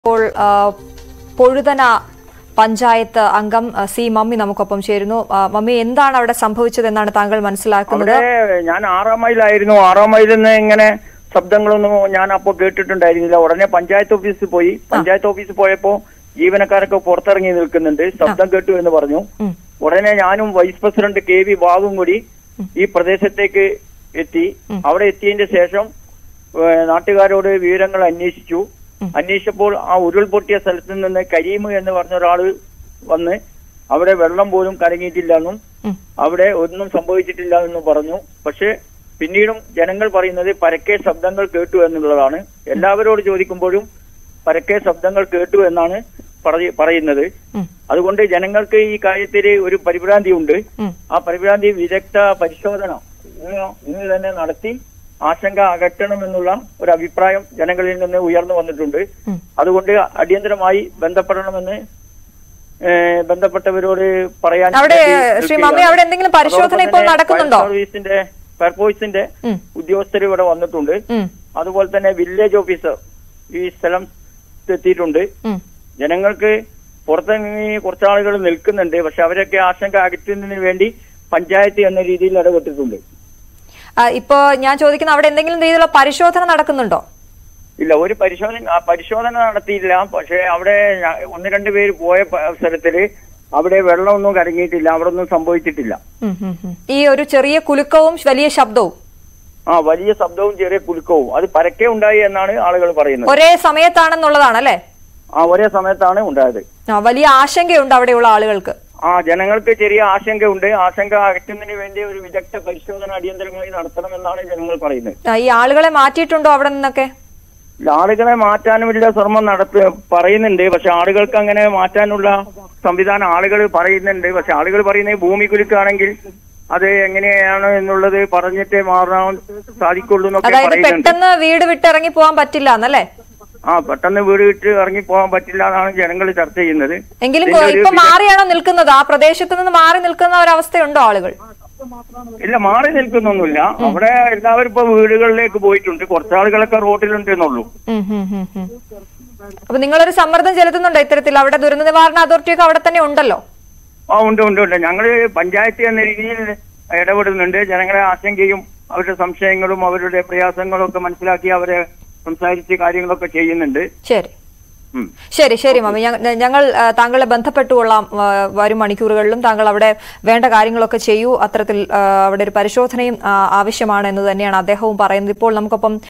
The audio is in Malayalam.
ഇപ്പോൾ ആ, പൊഴുതന പഞ്ചായത്ത് അംഗം ആ, സി മമ്മി നമുക്കൊപ്പം ചേരുന്നു ആ, മമ്മി എന്താണ് അവിടെ സംഭവിച്ചതെന്നാണ് താങ്കൾ മനസ്സിലാക്കുന്നത് അവിടെ ഞാൻ ആറാം മൈലായിരുന്നു ആറാം മൈലിൽ നിന്ന് ഇങ്ങനെ ശബ്ദങ്ങളൊന്നും ഞാൻ അപ്പോൾ കേട്ടിട്ടുണ്ടായിരുന്നില്ല ഉടനെ പഞ്ചായത്ത് ഓഫീസിൽ പോയി പഞ്ചായത്ത് ഓഫീസിൽ പോയപ്പോ ജീവനക്കാരൊക്കെ പുറത്തിറങ്ങി നിൽക്കുന്നുണ്ട് ശബ്ദം കേട്ടു എന്ന് പറഞ്ഞു ഉം. ഉടനെ ഞാനും വൈസ് പ്രസിഡന്റ് കെ വി ബാബും കൂടി ഈ പ്രദേശത്തേക്ക് എത്തി അവിടെ എത്തിയതിന്റെ ശേഷം ഏഹ്, നാട്ടുകാരോട് വിവരങ്ങൾ അന്വേഷിച്ചു അന്വേഷിച്ചപ്പോൾ ആ ഉരുൾപൊട്ടിയ സ്ഥലത്ത് നിന്ന് കരീം എന്ന് പറഞ്ഞ ഒരാള് വന്ന് അവിടെ വെള്ളം പോലും കലങ്ങിയിട്ടില്ല എന്നും ഉം. അവിടെ ഒന്നും സംഭവിച്ചിട്ടില്ല എന്ന് പറഞ്ഞു പക്ഷേ പിന്നീടും ജനങ്ങൾ പറയുന്നത് പരക്കെ ശബ്ദങ്ങൾ കേട്ടു എന്നുള്ളതാണ് എല്ലാവരോട് ചോദിക്കുമ്പോഴും പരക്കെ ശബ്ദങ്ങൾ കേട്ടു എന്നാണ് പറയ- പറയുന്നത് ഉം. അതുകൊണ്ട് ജനങ്ങൾക്ക് ഈ കാര്യത്തിൽ ഒരു പരിഭ്രാന്തി ഉണ്ട് ഉം. ആ പരിഭ്രാന്തി വിദഗ്ധ പരിശോധന ഇന്ന് ഇന്ന് തന്നെ നടത്തി ആശങ്ക അകറ്റണമെന്നുള്ള ഒരു അഭിപ്രായം ജനങ്ങളിൽ നിന്ന് ഉയർന്നു വന്നിട്ടുണ്ട് ഉം. അതുകൊണ്ട് അടിയന്തരമായി ബന്ധപ്പെടണമെന്ന് ഏഹ്, ബന്ധപ്പെട്ടവരോട് പറയാൻ അവിടെ വേണ്ടി ശ്രീ നിൽക്കുകയാണ്. മമ്മി അവിടെ എന്തെങ്കിലും പരിശോധന അതോടൊപ്പം ഇപ്പോൾ തന്നെ നടക്കുന്നുണ്ടോ ഫയർ സർവീസിന്റെ ഫയർഫോഴ്സിന്റെ ഉം. ഉദ്യോഗസ്ഥർ ഇവിടെ വന്നിട്ടുണ്ട് ഉം. അതുപോലെ തന്നെ വില്ലേജ് ഓഫീസർ ഈ സ്ഥലം എത്തിയിട്ടുണ്ട് ഉം. ജനങ്ങൾക്ക് പുറത്തിറങ്ങി കുറച്ചാളുകൾ നിൽക്കുന്നുണ്ട് പക്ഷെ അവരൊക്കെ ആശങ്ക അകറ്റുന്നതിന് വേണ്ടി പഞ്ചായത്ത് എന്ന രീതിയിൽ ഇടപെട്ടിട്ടുണ്ട് ആ, ഇപ്പോ ഞാൻ ചോദിക്കുന്ന അവിടെ എന്തെങ്കിലും രീതിയിലുള്ള പരിശോധന നടക്കുന്നുണ്ടോ ഇല്ല ഒരു പരിശോധന ആ പരിശോധന നടത്തിയില്ല പക്ഷെ അവിടെ ഞ- ഒന്ന് രണ്ട് പേര് പോയ പ- അവസരത്തില് അവിടെ വെള്ളമൊന്നും കലങ്ങിയിട്ടില്ല അവിടെ ഒന്നും സംഭവിച്ചിട്ടില്ല ഉം, ഉം, ഉം. ഈ ഒരു ചെറിയ കുലുക്കവും വലിയ ശബ്ദവും ആ വലിയ ശബ്ദവും ചെറിയ കുലുക്കവും അത് പരക്കെ ഉണ്ടായി എന്നാണ് ആളുകൾ പറയുന്നത് ഒരേ സമയത്താണെന്നുള്ളതാണ് അല്ലേ ആ ഒരേ സമയത്താണ് ഉണ്ടായത് ആ, വലിയ ആശങ്കയുണ്ട് അവിടെയുള്ള ആളുകൾക്ക് ആ ജനങ്ങൾക്ക് ചെറിയ ആശങ്കയുണ്ട് ആശങ്ക അകറ്റുന്നതിന് വേണ്ടി ഒരു വിദഗ്ധ പരിശോധന അടിയന്തരമായി നടത്തണമെന്നാണ് ജനങ്ങൾ പറയുന്നത് ആ, ഈ ആളുകളെ മാറ്റിയിട്ടുണ്ടോ അവിടെ നിന്നൊക്കെ ഇല്ല, ആളുകളെ മാറ്റാനുമില്ല ശ്രമം നടത്ത പറയുന്നുണ്ട് പക്ഷെ ആളുകൾക്ക് അങ്ങനെ മാറ്റാനുള്ള സംവിധാനം ആളുകൾ പറയുന്നുണ്ട് പക്ഷെ ആളുകൾ പറയുന്നത് ഭൂമി കുലുക്കാണെങ്കിൽ അത് എങ്ങനെയാണ് എന്നുള്ളത് പറഞ്ഞിട്ടേ മാറാൻ സാധിക്കുള്ളൂ എന്നൊക്കെ അതായത് പറയുന്നുണ്ട് പെട്ടെന്ന് വീട് വിട്ടിറങ്ങി പോകാൻ പറ്റില്ല എന്നല്ലേ ആ പെട്ടെന്ന് വീട് വിട്ട് ഇറങ്ങി പോകാൻ പറ്റില്ല എന്നാണ് ജനങ്ങൾ ചർച്ച ചെയ്യുന്നത് എങ്കിലും ഇതിന്റെ ഒരു ഇപ്പൊ വിദഗ്ധ- മാറിയാണോ നിൽക്കുന്നത് ആ പ്രദേശത്ത് നിന്ന് മാറി നിൽക്കുന്ന ഒരവസ്ഥയുണ്ടോ ആളുകൾ ഇല്ല മാറി നിൽക്കുന്നൊന്നുമില്ല അവിടെ എല്ലാവരും ഇപ്പൊ വീടുകളിലേക്ക് പോയിട്ടുണ്ട് കുറച്ചാളുകളൊക്കെ റോഡിലുണ്ട് എന്നുള്ളൂ ഉം, ഉം, ഉം, ഉം. അപ്പൊ നിങ്ങളൊരു സമ്മർദ്ദം ചെലുത്തുന്നുണ്ടോ ഇത്തരത്തിൽ അവിടെ ദുരന്ത നിവാരണ അതോറിറ്റിയൊക്കെ അവിടെ തന്നെ ഉണ്ടല്ലോ ആ ഉണ്ട് ഉണ്ട് ഉണ്ട് ഞങ്ങള് പഞ്ചായത്ത് എന്ന രീതിയിൽ ഇടപെടുന്നുണ്ട് ജനങ്ങളെ ആശങ്കയും അവരുടെ സംശയങ്ങളും അവരുടെ പ്രയാസങ്ങളും ഒക്കെ മനസ്സിലാക്കി അവരെ സംസാരിച്ച് കാര്യങ്ങളൊക്കെ ചെയ്യുന്നുണ്ട് ശരി ഉം. ശരി ശരി മമ്മി ഞങ്ങ- ഞങ്ങൾ ആ, താങ്കളെ ബന്ധപ്പെട്ടുകൊള്ളാം ആ, വരും മണിക്കൂറുകളിലും താങ്കൾ അവിടെ വേണ്ട കാര്യങ്ങളൊക്കെ ചെയ്യൂ അത്തരത്തിൽ ആ, അവിടെ ഒരു പരിശോധനയും ആ, ആവശ്യമാണ് എന്ന് തന്നെയാണ് അദ്ദേഹവും പറയുന്നത് ഇപ്പോൾ നമുക്കൊപ്പം